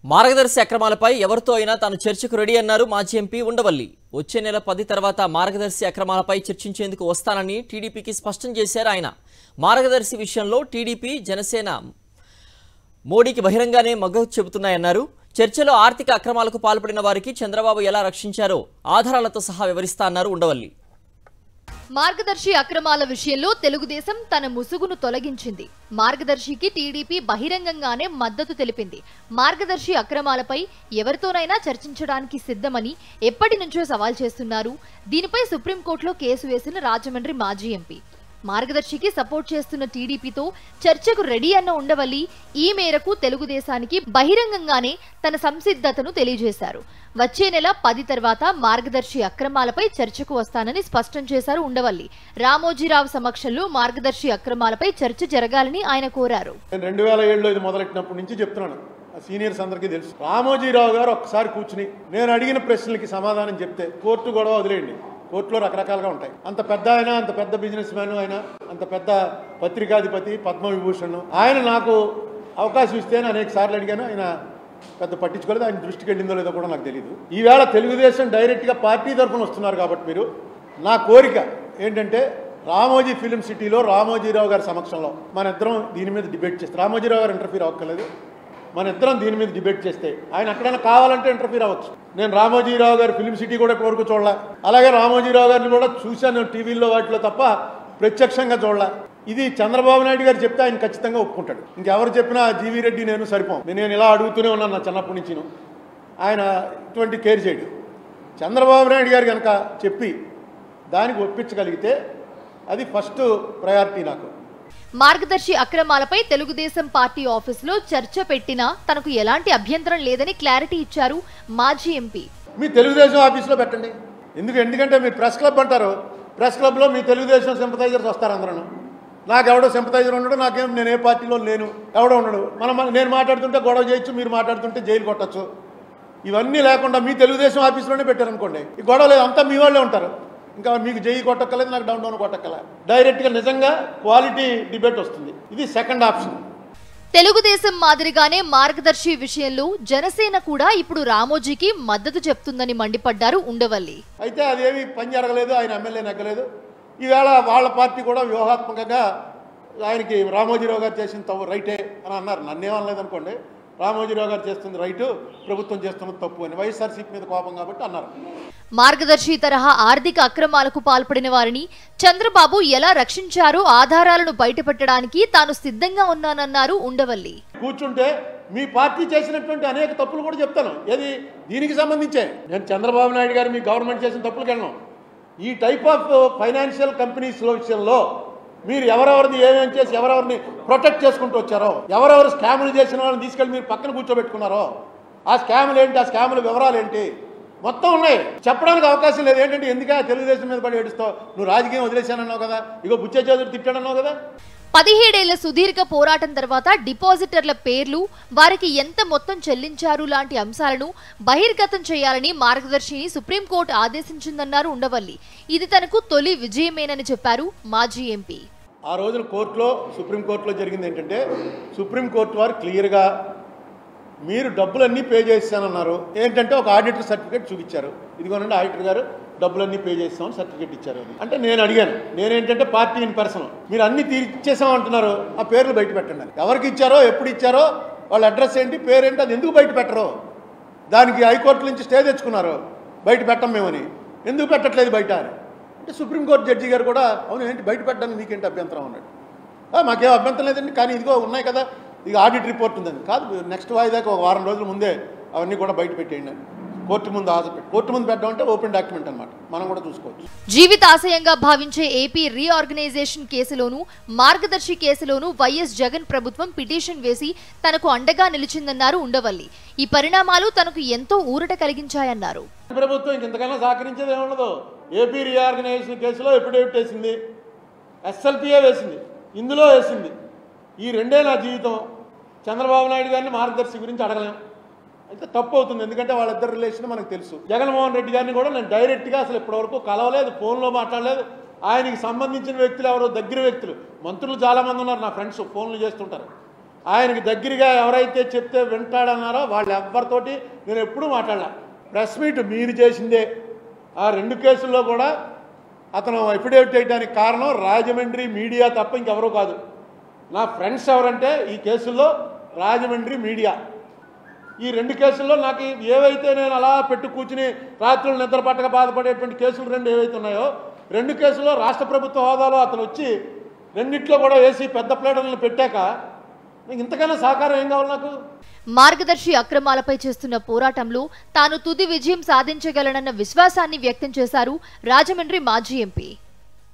మార్గదర్శి అక్రమాలపై ఎవరితో అయినా తాను చర్చకు రెడీ అన్నారు మాజీ ఎంపీ ఉండవల్లి వచ్చే నెల పది తర్వాత మార్గదర్శి అక్రమాలపై చర్చించేందుకు వస్తానని టీడీపీకి స్పష్టం చేశారు ఆయన మార్గదర్శి విషయంలో టీడీపీ జనసేన మోడీకి బహిరంగానే మద్దతు చెబుతున్నాయన్నారు చర్చలో ఆర్థిక అక్రమాలకు పాల్పడిన వారికి చంద్రబాబు ఎలా రక్షించారో ఆధారాలతో సహా వివరిస్తా అన్నారు ఉండవల్లి మార్గదర్శి అక్రమాల విషయంలో తెలుగుదేశం తన ముసుగును తొలగించింది మార్గదర్శికి టీడీపీ బహిరంగంగానే మద్దతు తెలిపింది మార్గదర్శి అక్రమాలపై ఎవరితోనైనా చర్చించడానికి సిద్ధమని ఎప్పటి నుంచో సవాల్ చేస్తున్నారు దీనిపై సుప్రీంకోర్టులో కేసు వేసిన రాజమండ్రి మాజీ ఎంపీ మార్గదర్శికి సపోర్ట్ చేస్తున్న టీడీపీతో చర్చకు రెడీ అన్న ఉండవల్లి ఈ మేరకు తెలుగుదేశానికి బహిరంగంగానే తన సంసిద్ధతను తెలియజేశారు వచ్చే నెల పది తర్వాత మార్గదర్శి అక్రమాలపై చర్చకు వస్తానని స్పష్టం చేశారు ఉండవల్లి రామోజీరావు సమక్షంలో మార్గదర్శి అక్రమాలపై చర్చ జరగాలని ఆయన కోరారు నేను రెండు వేల ఏడులో ఇది మొదలెట్టినప్పటి నుంచి చెప్తున్నాను ఆ సీనియర్స్ అందరికీ తెలుసు రామోజీరావు గారు ఒక్కసారి కూర్చుని నేను అడిగిన ప్రశ్నలకి సమాధానం చెప్తే కోర్టు గొడవ వదిలేయండి కోర్టులో రకరకాలుగా ఉంటాయి అంత పెద్ద ఆయన అంత పెద్ద బిజినెస్ మ్యాన్ ఆయన అంత పెద్ద పత్రికాధిపతి పద్మవిభూషణ్ ఆయన నాకు అవకాశం ఇస్తే నేను అనేక సార్లు అడిగాను ఆయన పెద్ద పట్టించుకోలేదు ఆయన దృష్టికి వెళ్ళిందో లేదో కూడా నాకు తెలియదు ఈవేళ తెలుగుదేశం డైరెక్ట్గా పార్టీ తరఫున వస్తున్నారు కాబట్టి మీరు నా కోరిక ఏంటంటే రామోజీ ఫిలిం సిటీలో రామోజీరావు గారి సమక్షంలో మన ఇద్దరం దీని మీద డిబేట్ చేస్తే రామోజీరావు గారు ఇంటర్ఫీర్ అవ్వక్కర్లేదు మన ఇద్దరం దీని మీద డిబేట్ చేస్తే ఆయన ఎక్కడైనా కావాలంటే ఇంటర్ఫీర్ అవ్వచ్చు నేను రామోజీరావు గారి ఫిలిం సిటీ కూడా ఇప్పటివరకు చూడలే అలాగే రామోజీరావు గారిని కూడా చూశాను టీవీల్లో వాటిలో తప్ప ప్రత్యక్షంగా చూడలే ఇది చంద్రబాబు నాయుడు గారు చెప్తే ఆయన ఖచ్చితంగా ఒప్పుకుంటాడు ఇంకెవరు చెప్పినా జీవీ రెడ్డి నేను సరిపోం నేను ఇలా అడుగుతూనే ఉన్నాను నా చిన్నప్పటి నుంచి ఆయన ఇటువంటి కేర్ చేయడు చంద్రబాబు నాయుడు గారు కనుక చెప్పి దానికి ఒప్పించగలిగితే అది ఫస్ట్ ప్రయారిటీ నాకు మార్గదర్శి అక్రమాలపై తెలుగుదేశం పార్టీ ఆఫీసులో చర్చ పెట్టినా తనకు ఎలాంటి అభ్యంతరం లేదని క్లారిటీ ఇచ్చారు మాజీ ఎంపీ మీ తెలుగుదేశం ఆఫీస్లో పెట్టండి ఎందుకు ఎందుకంటే మీరు ప్రెస్ క్లబ్ అంటారు ప్రెస్ క్లబ్లో మీ తెలుగుదేశం సింపతైజర్స్ వస్తారు అందరూ నాకు ఎవడో సింపతైజర్ ఉండడు నాకేం నేను ఏ పార్టీలో లేను ఎవడో ఉండడు మనం నేను మాట్లాడుతుంటే గొడవ చేయొచ్చు మీరు మాట్లాడుతుంటే జైలు కొట్టచ్చు ఇవన్నీ లేకుండా మీ తెలుగుదేశం ఆఫీస్లోనే పెట్టారనుకోండి ఈ గొడవ లేదు అంతా మీ వాళ్ళే ఉంటారు ఇంకా మీకు జై కొట్టక్కలేదు నాకు డౌన్ డౌన్ కొట్టక్కల డైరెక్ట్గా నిజంగా క్వాలిటీ డిబేట్ వస్తుంది ఇది సెకండ్ ఆప్షన్ తెలుగుదేశం మాదిరిగానే మార్గదర్శి విషయంలో జనసేన కూడా ఇప్పుడు రామోజీకి మద్దతు చెప్తుందని మండిపడ్డారు ఉండవల్లి అయితే అదేమి పని జరగలేదు ఆయన ఎమ్మెల్యే నెగ్గలేదు ఈవేళ వాళ్ళ పార్టీ కూడా వ్యూహాత్మకంగా ఆయనకి రామోజీరావు గారు చేసిన తప్పు రైటే అని అన్నారు నన్నేమనలేదు అనుకోండి రామోజీరావు గారు చేస్తుంది రైటు ప్రభుత్వం చేస్తున్నది తప్పు అని వైఎస్ఆర్సీపీ మీద కోపం కాబట్టి అన్నారు మార్గదర్శి తరహా ఆర్థిక అక్రమాలకు పాల్పడిన వారిని చంద్రబాబు ఎలా రక్షించారో ఆధారాలను బయటపెట్టడానికి తాను సిద్ధంగా ఉన్నానన్నారు ఉండవల్లి కూర్చుంటే మీ పార్టీ చేసినటువంటి అనేక తప్పులు కూడా చెప్తాను ఏది దీనికి సంబంధించే నేను చంద్రబాబు నాయుడు గారు మీ గవర్నమెంట్ చేసిన తప్పులకు వెళ్ళను ఈ టైప్ ఆఫ్ ఫైనాన్షియల్ కంపెనీస్ విషయంలో మీరు ఎవరెవరిది ఏమేమి చేసి ఎవరెవరిని ప్రొటెక్ట్ చేసుకుంటూ వచ్చారో ఎవరెవరు స్కాములు చేసిన వాళ్ళని తీసుకెళ్ళి మీరు పక్కన కూర్చోబెట్టుకున్నారో ఆ స్కాములు ఏంటి ఆ స్కాముల వివరాలు ఏంటి మొత్తం ఉన్నాయి చెప్పడానికి అవకాశం లేదు ఏంటంటే ఎందుక తెలుగుదేశం మీద పడి ఏడుస్తావు నువ్వు రాజకీయం వదిలేశానన్నావు కదా ఇగో బుచ్చే చౌదరి తిట్టాడన్నావు కదా పదిహేడేళ్ల సుదీర్ఘ పోరాటం తర్వాత డిపాజిటర్ల పేర్లు వారికి ఎంత మొత్తం చెల్లించారు లాంటి అంశాలను బహిర్గతం చేయాలని మార్గదర్శిని సుప్రీంకోర్టు ఆదేశించిందన్నారు ఉండవల్లి ఇది తనకు తొలి విజయమేనని చెప్పారు మాజీ ఎంపీ ఆ రోజున కోర్టులో సుప్రీంకోర్టులో జరిగింది ఏంటంటే సుప్రీంకోర్టు వారు క్లియర్గా మీరు డబ్బులన్నీ పే చేస్తానన్నారు ఏంటంటే ఒక ఆడిటర్ సర్టిఫికేట్ చూపించారు ఇదిగోనండి ఆడిటర్ గారు డబ్బులన్నీ పే చేస్తామని సర్టిఫికేట్ ఇచ్చారు అని. అంటే నేను అడిగాను నేనేంటంటే పార్టీ ఇన్ పర్సన్ మీరు అన్ని తీర్చేసాం అంటున్నారు ఆ పేర్లు బయట పెట్టండి అని. ఎవరికి ఇచ్చారో ఎప్పుడు ఇచ్చారో వాళ్ళ అడ్రస్ ఏంటి పేరేంటి అది ఎందుకు బయట పెట్టరు దానికి హైకోర్టు నుంచి స్టే తెచ్చుకున్నారు బయట పెట్టం మేమని ఎందుకు పెట్టట్లేదు బయట అని అంటే సుప్రీంకోర్టు జడ్జి గారు కూడా అవును ఏంటి బయట పెట్టడానికి మీకేంటి అభ్యంతరం అన్నాడు "ఆ, మాకేం అభ్యంతరం లేదండి కానీ ఇదిగో ఉన్నాయి కదా ఇక ఆడిట్ రిపోర్ట్ ఉందండి కాదు నెక్స్ట్ వాయిదాకి ఒక వారం రోజుల ముందే అవన్నీ కూడా బయట పెట్టేయండి అని కోర్టు ముందు ఆశ పెట్టి కోర్టు ముందు పెట్టడం అంటే ఓపెన్ డాక్యుమెంట్ అనమాట మనం కూడా చూసుకోవచ్చు జీవితాశయంగా భావించే ఏపీ రీఆర్గనైజేషన్ కేసులోనూ మార్గదర్శి కేసులోనూ వైఎస్ జగన్ ప్రభుత్వం పిటిషన్ వేసి తనకు అండగా నిలిచిందన్నారు ఉండవల్లి ఈ పరిణామాలు తనకు ఎంతో ఊరట కలిగించాయన్నారు ప్రభుత్వం ఇంక ఇంతకన్నా సహకరించేది ఏముండదు ఏపీ రీఆర్గనైజేషన్ కేసులో ఎఫిడేవిట్ వేసింది ఎస్ఎల్పిఏ వేసింది ఇందులో వేసింది ఈ రెండే నా జీవితం చంద్రబాబు నాయుడు గారిని మార్గదర్శి గురించి అడగలేం అయితే తప్పు అవుతుంది ఎందుకంటే వాళ్ళిద్దరు రిలేషన్ మనకు తెలుసు జగన్మోహన్ రెడ్డి గారిని కూడా నేను డైరెక్ట్గా అసలు ఇప్పటివరకు కలవలేదు ఫోన్లో మాట్లాడలేదు ఆయనకి సంబంధించిన వ్యక్తులు ఎవరో దగ్గర వ్యక్తులు మంత్రులు చాలామంది ఉన్నారు నా ఫ్రెండ్స్ ఫోన్లు చేస్తుంటారు ఆయనకి దగ్గరగా ఎవరైతే చెప్తే వింటాడన్నారో వాళ్ళు ఎవ్వరితోటి నేను ఎప్పుడూ మాట్లాడలే ప్రెస్ మీట్ మీరు చేసిందే ఆ రెండు కేసుల్లో కూడా అతను ఎఫిడేవిట్ చేయడానికి కారణం రాజమండ్రి మీడియా తప్ప ఇంకెవరూ కాదు నా ఫ్రెండ్స్ ఎవరంటే ఈ కేసుల్లో రాజమండ్రి మీడియా ఈ రెండు కేసుల్లో నాకు ఏవైతే నేను అలా పెట్టు కూర్చుని రాత్రులు నిద్ర పట్టక బాధపడేటువంటి కేసులు రెండు ఏవైతే ఉన్నాయో రెండు కేసుల్లో రాష్ట్ర ప్రభుత్వ హోదాలో అతను వచ్చి రెండిట్లో కూడా వేసి పెద్ద ప్లేటర్లను పెట్టాక నీకు ఇంతకన్నా సహకారం ఏం కావాలి నాకు మార్గదర్శి అక్రమాలపై చేస్తున్న పోరాటంలో తాను తుది విజయం సాధించగలనన్న విశ్వాసాన్ని వ్యక్తం చేశారు రాజమండ్రి మాజీ ఎంపీ